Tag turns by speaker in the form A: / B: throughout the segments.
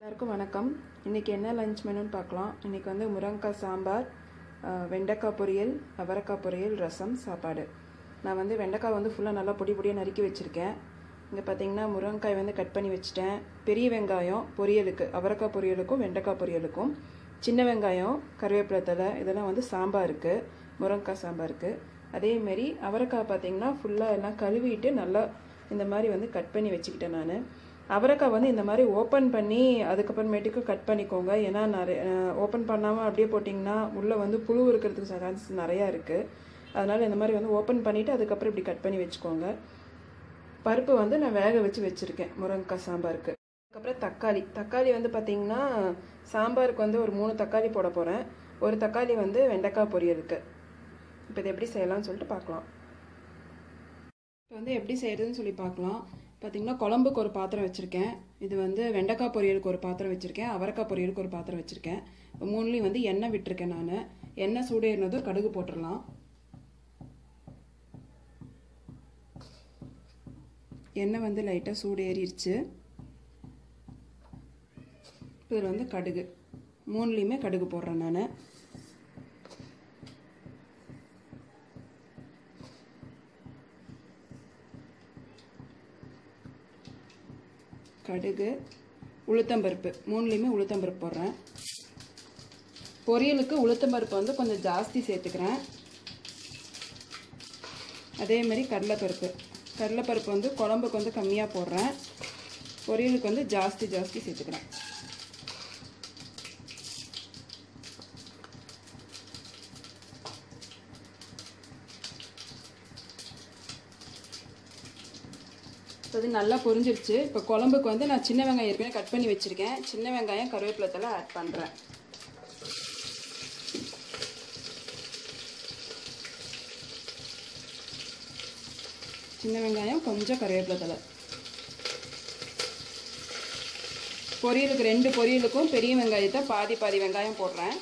A: எல்லாருக்கும் வணக்கம் இன்றைக்கி என்ன லஞ்ச் மெனுன்னு பார்க்கலாம் இன்றைக்கி வந்து முருங்கைக்காய் சாம்பார் அஹ், வெண்டைக்காய் பொரியல் அவரைக்காய் பொரியல் ரசம் சாப்பாடு நான் வந்து வெண்டைக்காய் வந்து ஃபுல்லாக நல்லா பொடி பொடியாக நறுக்கி வச்சுருக்கேன் இங்கே பார்த்தீங்கன்னா முருங்கைக்காய் வந்து கட் பண்ணி வச்சுட்டேன் பெரிய வெங்காயம் பொரியலுக்கு அவரைக்காய் பொரியலுக்கும் வெண்டைக்காய் பொரியலுக்கும் சின்ன வெங்காயம் கருவேப்பிலை தழை இதெல்லாம் வந்து சாம்பாருக்கு முருங்கைக்காய் சாம்பாருக்கு அதேமாரி அவரைக்காய் பார்த்தீங்கன்னா ஃபுல்லாக எல்லாம் கழுவிட்டு நல்லா இந்த மாதிரி வந்து கட் பண்ணி வச்சுக்கிட்டேன் நான் அவரைக்காய் வந்து இந்த மாதிரி ஓப்பன் பண்ணி அதுக்கப்புறமேட்டுக்கு கட் பண்ணிக்கோங்க ஏன்னா நிறைய ஓப்பன் பண்ணாமல் அப்படியே போட்டிங்கன்னா உள்ளே வந்து புழு இருக்கிறதுக்கு சான்ஸ் நிறையா இருக்குது அதனால் இந்த மாதிரி வந்து ஓப்பன் பண்ணிவிட்டு அதுக்கப்புறம் இப்படி கட் பண்ணி வச்சுக்கோங்க பருப்பு வந்து நான் வேக வச்சு வச்சுருக்கேன் முருங்கைக்காய் சாம்பாருக்கு அதுக்கப்புறம் தக்காளி தக்காளி வந்து பார்த்திங்கன்னா சாம்பாருக்கு வந்து ஒரு மூணு தக்காளி போட போகிறேன் ஒரு தக்காளி வந்து வெண்டைக்காய் பொரியலுக்கு இப்போ இதை எப்படி செய்யலாம்னு சொல்லிட்டு பார்க்கலாம் இப்போ வந்து எப்படி செய்கிறதுன்னு சொல்லி பார்க்கலாம் பார்த்தீங்கன்னா குழம்புக்கு ஒரு பாத்திரம் வச்சுருக்கேன் இது வந்து வெண்டைக்காய் பொரியலுக்கு ஒரு பாத்திரம் வச்சுருக்கேன் அவரைக்காய் பொரியலுக்கு ஒரு பாத்திரம் வச்சுருக்கேன் மூணுலேயும் வந்து எண்ணெய் விட்டுருக்கேன் நான் எண்ணெய் சூடேறினதும் கடுகு போட்டுடலாம் எண்ணெய் வந்து லைட்டாக சூடு ஏறிடுச்சு இதில் வந்து கடுகு மூணுலேயுமே கடுகு போடுறேன் நான் கடுகு உளுத்தம்பருப்பு மூணுலேயுமே உளுத்தம்பருப்பு போடுறேன் பொரியலுக்கு உளுத்தம்பருப்பு வந்து கொஞ்சம் ஜாஸ்தி சேர்த்துக்கிறேன் அதேமாரி கடலைப்பருப்பு கடலைப்பருப்பு வந்து குழம்புக்கு வந்து கம்மியாக போடுறேன் பொரியலுக்கு வந்து ஜாஸ்தி ஜாஸ்தி சேர்த்துக்கிறேன் இப்போ இது நல்லா பொரிஞ்சிருச்சு இப்போ குழம்புக்கு வந்து நான் சின்ன வெங்காயம் ஏற்கனவே கட் பண்ணி வச்சுருக்கேன் சின்ன வெங்காயம் கருவேப்பிலை தலை ஆட் பண்ணுறேன் சின்ன வெங்காயம் கொஞ்சம் கருவேப்பிலை தலை பொரியலுக்கு ரெண்டு பொரியலுக்கும் பெரிய வெங்காயத்தை பாதி பாதி வெங்காயம் போடுறேன்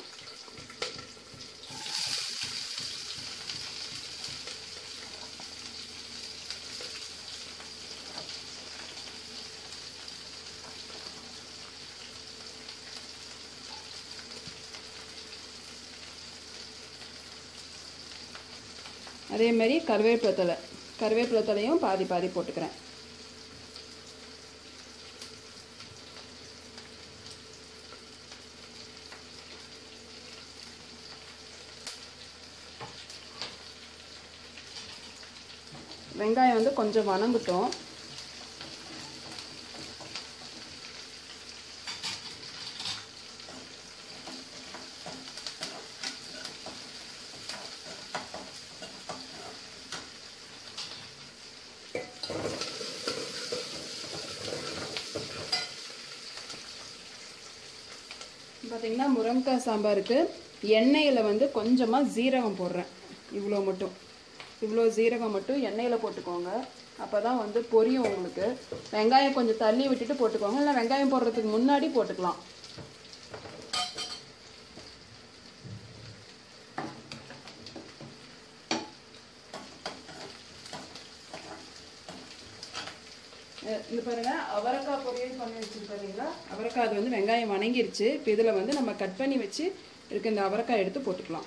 A: அதே மாதிரி கருவேப்பிலை தலை கருவேப்பிலை தலையும் பாதி பாதி போட்டுக்கிறேன் வெங்காயம் வந்து கொஞ்சம் வணங்கட்டும் பார்த்தீங்கன்னா முருங்கைக்காய் சாம்பாருக்கு எண்ணெயில் வந்து கொஞ்சமாக ஜீரகம் போடுறேன் இவ்வளோ மட்டும் இவ்வளோ ஜீரகம் மட்டும் எண்ணெயில் போட்டுக்கோங்க அப்போ தான் வந்து பொரியும் உங்களுக்கு வெங்காயம் கொஞ்சம் தள்ளி விட்டுட்டு போட்டுக்கோங்க இல்லை வெங்காயம் போடுறதுக்கு முன்னாடி போட்டுக்கலாம் அஹ் இங்க பாருங்க அவரைக்காய் பொரியல் பண்ணி வச்சிருப்பாருங்களா அவரைக்காய் அது வந்து வெங்காயம் வணங்கிருச்சு இப்போ இதில் வந்து நம்ம கட் பண்ணி வச்சு இருக்க இந்த அவரைக்காய் எடுத்து போட்டுக்கலாம்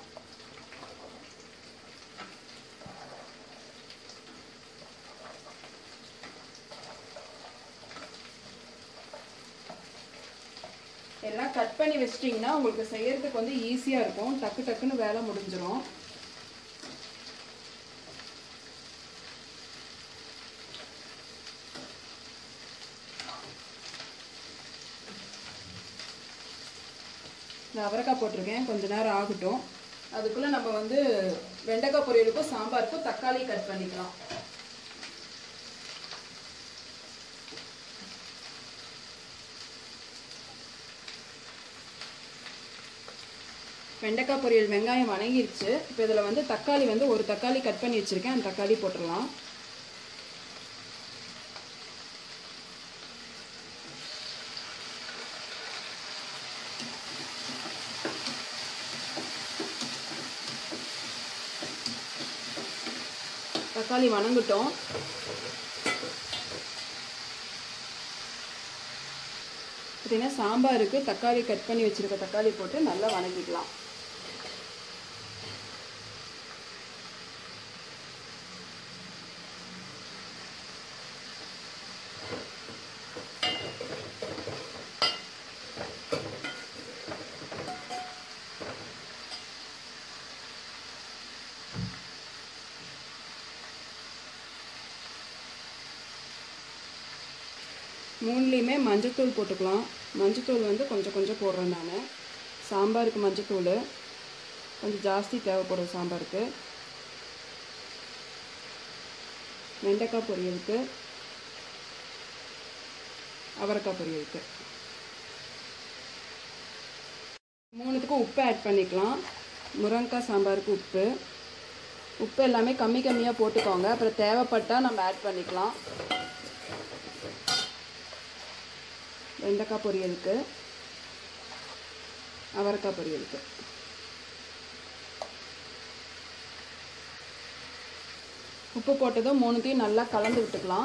A: எல்லாம் கட் பண்ணி வச்சிட்டிங்கன்னா உங்களுக்கு செய்யறதுக்கு வந்து ஈஸியாக இருக்கும் டக்கு டக்குன்னு வேலை முடிஞ்சிடும் நான் அவரைக்காய் போட்டிருக்கேன் கொஞ்ச நேரம் ஆகட்டும் அதுக்குள்ளே நம்ம வந்து வெண்டைக்காய் பொரியலுக்கும் சாம்பாருக்கும் தக்காளி கட் பண்ணிக்கலாம் வெண்டைக்காய் பொரியல் வெங்காயம் வணங்கிருச்சு இப்போ இதில் வந்து தக்காளி வந்து ஒரு தக்காளி கட் பண்ணி வச்சுருக்கேன் அந்த தக்காளி போட்டுடலாம் தக்காளி வணங்கட்டும் பார்த்தீங்கன்னா சாம்பாருக்கு தக்காளி கட் பண்ணி வச்சுருக்க தக்காளி போட்டு நல்லா வணக்கிக்கலாம் மூணுலேயுமே மஞ்சத்தூள் போட்டுக்கலாம் மஞ்சத்தூள் வந்து கொஞ்சம் கொஞ்சம் போடுறேன் நான் சாம்பாருக்கு மஞ்சத்தூள் கொஞ்சம் ஜாஸ்தி தேவைப்படும் சாம்பாருக்கு வெண்டைக்காய் பொரியலுக்கு அவரைக்காய் பொரியலுக்கு மூணுத்துக்கும் உப்பு ஆட் பண்ணிக்கலாம் முருங்கைக்காய் சாம்பாருக்கு உப்பு உப்பு எல்லாமே கம்மி கம்மியாக போட்டுக்கோங்க அப்புறம் தேவைப்பட்டால் நம்ம ஆட் பண்ணிக்கலாம் வெண்டைக்காய் பொரியலுக்கு அவரைக்காய் பொரியலுக்கு உப்பு போட்டதும் மூணுத்தையும் நல்லா கலந்து விட்டுக்கலாம்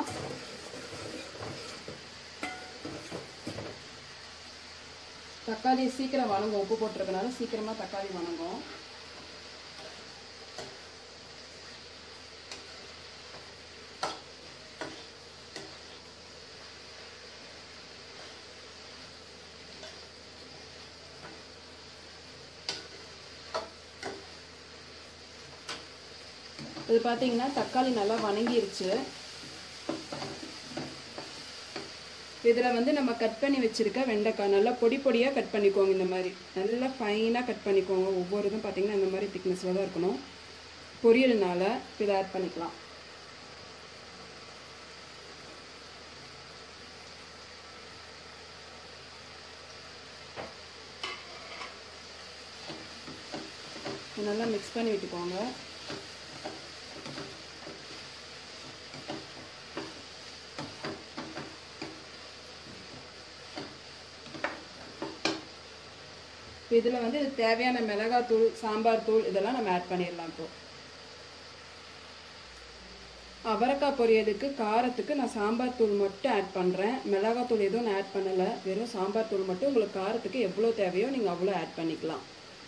A: தக்காளி சீக்கிரம் வணங்கும் உப்பு போட்டிருக்கனால சீக்கிரமாக தக்காளி வணங்கும் இது பார்த்தீங்கன்னா தக்காளி நல்லா வணங்கிருச்சு இதில் வந்து நம்ம கட் பண்ணி வச்சுருக்க வெண்டைக்காய் நல்லா பொடி பொடியாக கட் பண்ணிக்கோங்க இந்த மாதிரி நல்லா ஃபைனாக கட் பண்ணிக்கோங்க ஒவ்வொரு இதுவும் பார்த்தீங்கன்னா இந்த மாதிரி திக்னஸில் தான் இருக்கணும் பொரியல்னால இதை ஆட் பண்ணிக்கலாம் நல்லா மிக்ஸ் பண்ணி விட்டுக்கோங்க இப்போ இதில் வந்து இது தேவையான மிளகாத்தூள் சாம்பார் தூள் இதெல்லாம் நம்ம ஆட் பண்ணிடலாம் இப்போ அவரைக்காய் பொரியலுக்கு காரத்துக்கு நான் சாம்பார் தூள் மட்டும் ஆட் பண்ணுறேன் மிளகாத்தூள் எதுவும் நான் ஆட் பண்ணலை வெறும் சாம்பார் தூள் மட்டும் உங்களுக்கு காரத்துக்கு எவ்வளோ தேவையோ நீங்கள் அவ்வளோ ஆட் பண்ணிக்கலாம்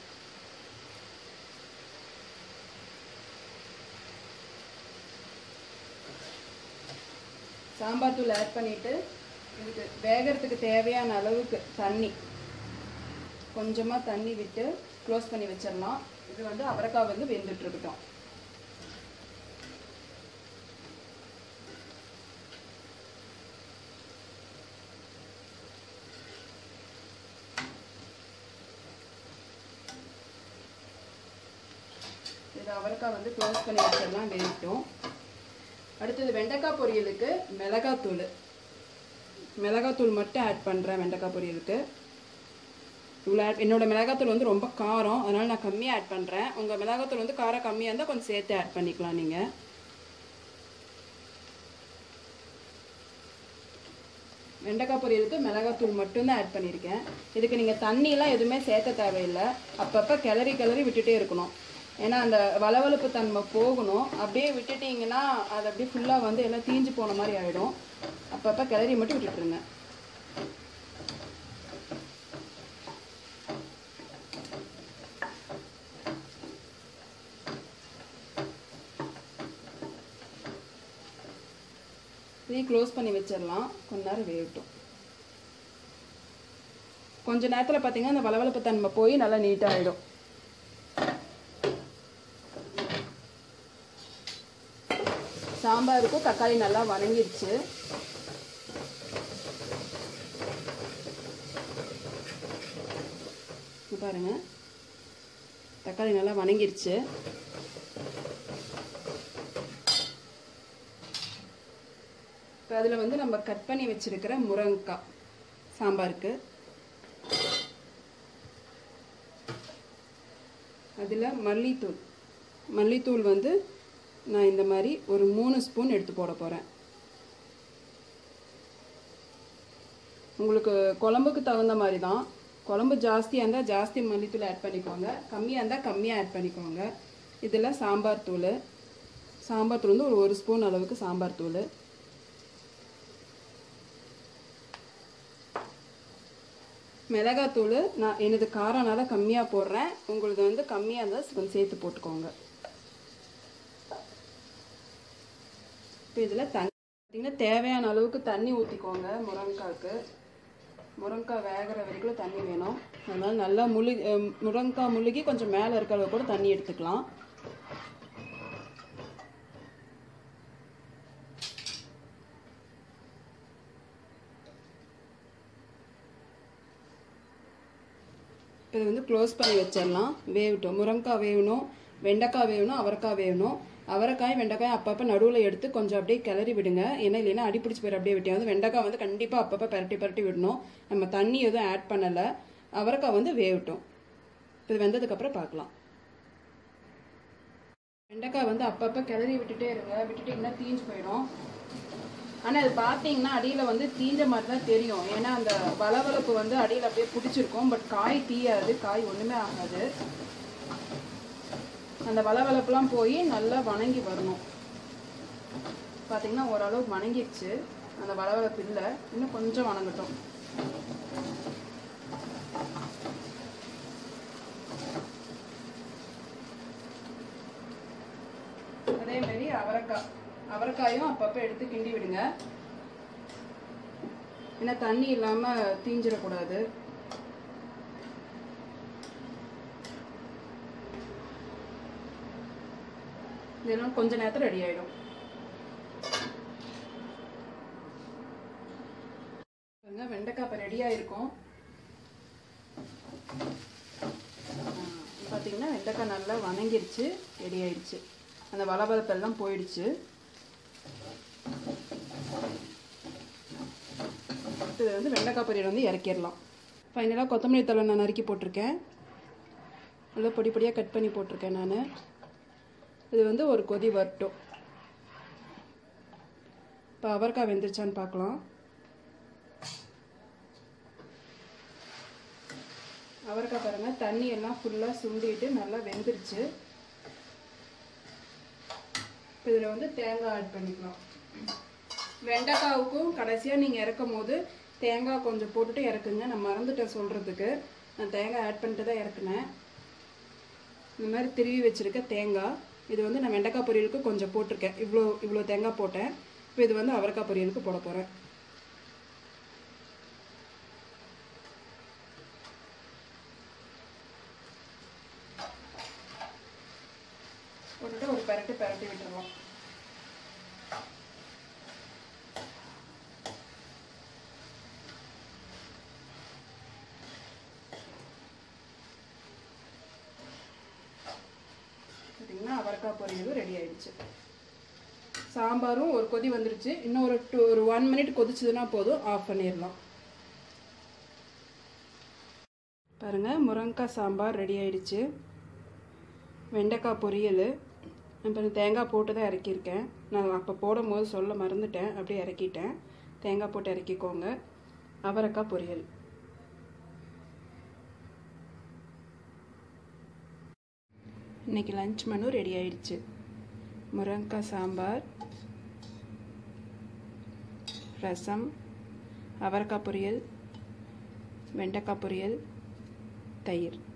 A: சாம்பார் தூள் ஆட் பண்ணிவிட்டு இதுக்கு வேகிறதுக்கு தேவையான அளவுக்கு தண்ணி கொஞ்சமாக தண்ணி விட்டு க்ளோஸ் பண்ணி வச்சிடலாம் இது வந்து அவரைக்காய் வந்து வெந்துட்டு இருக்கட்டும் இது அவரைக்காய் வந்து க்ளோஸ் பண்ணி வச்சிடலாம் வேகட்டும் அடுத்தது வெண்டைக்காய் பொரியலுக்கு மிளகாத்தூள் மிளகாத்தூள் மட்டும் ஆட் பண்ணுறேன் வெண்டைக்காய் பொரியலுக்கு இவ்வளோ ஆட் என்னோட மிளகாத்தூள் வந்து ரொம்ப காரம் அதனால் நான் கம்மியாக ஆட் பண்ணுறேன் உங்கள் மிளகாத்தூள் வந்து காரம் கம்மியாக இருந்தால் கொஞ்சம் சேர்த்து ஆட் பண்ணிக்கலாம் நீங்கள் வெண்டைக்காய் பொரியலுக்கு மிளகாத்தூள் மட்டும்தான் ஆட் பண்ணியிருக்கேன் இதுக்கு நீங்கள் தண்ணியெலாம் எதுவுமே சேர்த்த தேவையில்லை அப்பப்போ கிளறி கிளறி விட்டுட்டே இருக்கணும் ஏன்னா அந்த வளவளப்பு தன்மை போகணும் அப்படியே விட்டுட்டிங்கன்னா அது அப்படியே ஃபுல்லாக வந்து எல்லாம் தீஞ்சு போன மாதிரி ஆகிடும் அப்பப்போ கிளறி மட்டும் விட்டுட்டுருங்க இதையும் க்ளோஸ் பண்ணி வச்சிடலாம் கொஞ்ச நேரம் வேகட்டும் கொஞ்ச நேரத்தில் பார்த்தீங்கன்னா அந்த வளவளப்பு தன்மை போய் நல்லா நீட்டாகிடும் சாம்பாருக்கும் தக்காளி நல்லா வணங்கிடுச்சு இங்க பாருங்க தக்காளி நல்லா வணங்கிருச்சு இப்போ அதில் வந்து நம்ம கட் பண்ணி வச்சிருக்கிற முருங்கைக்காய் சாம்பாருக்கு அதில் மல்லித்தூள் மல்லித்தூள் வந்து நான் இந்த மாதிரி ஒரு மூணு ஸ்பூன் எடுத்து போட போகிறேன் உங்களுக்கு குழம்புக்கு தகுந்த மாதிரி தான் குழம்பு ஜாஸ்தியாக இருந்தால் ஜாஸ்தி மல்லித்தூள் ஆட் பண்ணிக்கோங்க கம்மியாக இருந்தால் கம்மியாக ஆட் பண்ணிக்கோங்க இதில் சாம்பார் தூள் சாம்பார் தூள் வந்து ஒரு ஒரு ஸ்பூன் அளவுக்கு சாம்பார் தூள் மிளகாத்தூள் நான் எனது காரம்னால கம்மியாக போடுறேன் உங்களது வந்து கம்மியாக இருந்தால் கொஞ்சம் சேர்த்து போட்டுக்கோங்க இப்போ இதில் தண்ணி பார்த்தீங்கன்னா தேவையான அளவுக்கு தண்ணி ஊற்றிக்கோங்க முருங்காய்க்கு முருங்காய் வேகிற வரைக்கும் தண்ணி வேணும் அதனால் நல்லா முழு முருங்காய் முழுகி கொஞ்சம் மேலே இருக்கிற அளவு கூட தண்ணி எடுத்துக்கலாம் இது வந்து க்ளோஸ் பண்ணி வச்சிடலாம் வேகட்டும் முருங்காய் வேகணும் வெண்டைக்காய் வேகணும் அவரைக்காய் வேகணும் அவரைக்காய் வெண்டைக்காய் அப்பப்போ நடுவில் எடுத்து கொஞ்சம் அப்படியே கிளறி விடுங்க ஏன்னா இல்லைன்னா அடிப்பிடிச்சு போயிரு அப்படியே விட்டியா வந்து வெண்டைக்காய் வந்து கண்டிப்பாக அப்பப்போ பரட்டி பரட்டி விடணும் நம்ம தண்ணி எதுவும் ஆட் பண்ணலை அவரைக்காய் வந்து வேகட்டும் இது வெந்ததுக்கப்புறம் பார்க்கலாம் வெண்டைக்காய் வந்து அப்பப்போ கிளறி விட்டுட்டே இருங்க விட்டுட்டிங்கன்னா தீஞ்சு போயிடும் ஆனால் அது பார்த்தீங்கன்னா அடியில் வந்து தீஞ்ச மாதிரி தான் தெரியும் ஏன்னா அந்த வளவளப்பு வந்து அடியில் அப்படியே பிடிச்சிருக்கும் பட் காய் தீயாது காய் ஒன்றுமே ஆகாது அந்த வளவளப்புலாம் போய் நல்லா வணங்கி வரணும் பார்த்தீங்கன்னா ஓரளவுக்கு வணங்கிடுச்சு அந்த வளவளப்பு இல்லை இன்னும் கொஞ்சம் வணங்கட்டும் அதே மாதிரி அவரைக்காய் அவரைக்காயும் அப்பப்போ எடுத்து கிண்டி விடுங்க ஏன்னா தண்ணி இல்லாமல் தீஞ்சிடக்கூடாது இதெல்லாம் கொஞ்ச நேரத்தில் ரெடி ஆயிடும் பாருங்க வெண்டைக்காய் இப்போ ரெடியாக இருக்கும் பார்த்தீங்கன்னா வெண்டைக்காய் நல்லா வணங்கிருச்சு ரெடி ஆயிடுச்சு அந்த வளவளப்பெல்லாம் போயிடுச்சு இது வந்து வெண்டைக்காய் பொரியல் வந்து இறக்கிடலாம் ஃபைனலாக கொத்தமல்லி தழை நான் நறுக்கி போட்டிருக்கேன் நல்லா பொடி பொடியாக கட் பண்ணி போட்டிருக்கேன் நான் இது வந்து ஒரு கொதி வரட்டும் இப்போ அவரைக்காய் வெந்துருச்சான்னு பார்க்கலாம் அவரைக்காய் பாருங்கள் தண்ணி எல்லாம் ஃபுல்லாக சுண்டிட்டு நல்லா வெந்துருச்சு இப்போ இதில் வந்து தேங்காய் ஆட் பண்ணிக்கலாம் வெண்டைக்காவுக்கும் கடைசியாக நீங்கள் இறக்கும் போது தேங்காய் கொஞ்சம் போட்டுட்டு இறக்குங்க நான் மறந்துட்டேன் சொல்கிறதுக்கு நான் தேங்காய் ஆட் பண்ணிட்டு தான் இறக்குனேன் இந்த மாதிரி திருவி வச்சுருக்க தேங்காய் இது வந்து நான் வெண்டைக்காய் பொரியலுக்கு கொஞ்சம் போட்டிருக்கேன் இவ்வளோ இவ்வளோ தேங்காய் போட்டேன் இப்போ இது வந்து அவரைக்காய் பொரியலுக்கு போட போகிறேன் போட்டுட்டு ஒரு பரட்டு பரட்டி விட்டுருவோம் பார்த்தீங்கன்னா அவரைக்காய் பொரியலும் ரெடி ஆயிடுச்சு சாம்பாரும் ஒரு கொதி வந்துருச்சு இன்னும் ஒரு டூ ஒரு ஒன் மினிட் கொதிச்சதுன்னா போதும் ஆஃப் பண்ணிடலாம் பாருங்கள் முருங்கைக்காய் சாம்பார் ரெடி ஆயிடுச்சு வெண்டைக்காய் பொரியல் இப்போ தேங்காய் போட்டு தான் இறக்கியிருக்கேன் நான் அப்போ போடும்போது சொல்ல மறந்துட்டேன் அப்படியே இறக்கிட்டேன் தேங்காய் போட்டு இறக்கிக்கோங்க அவரைக்காய் பொரியல் இன்றைக்கி லஞ்ச் மெனு ரெடி ஆயிடுச்சு முருங்கைக்காய் சாம்பார் ரசம் அவரைக்காய் பொரியல் வெண்டைக்காய் பொரியல் தயிர்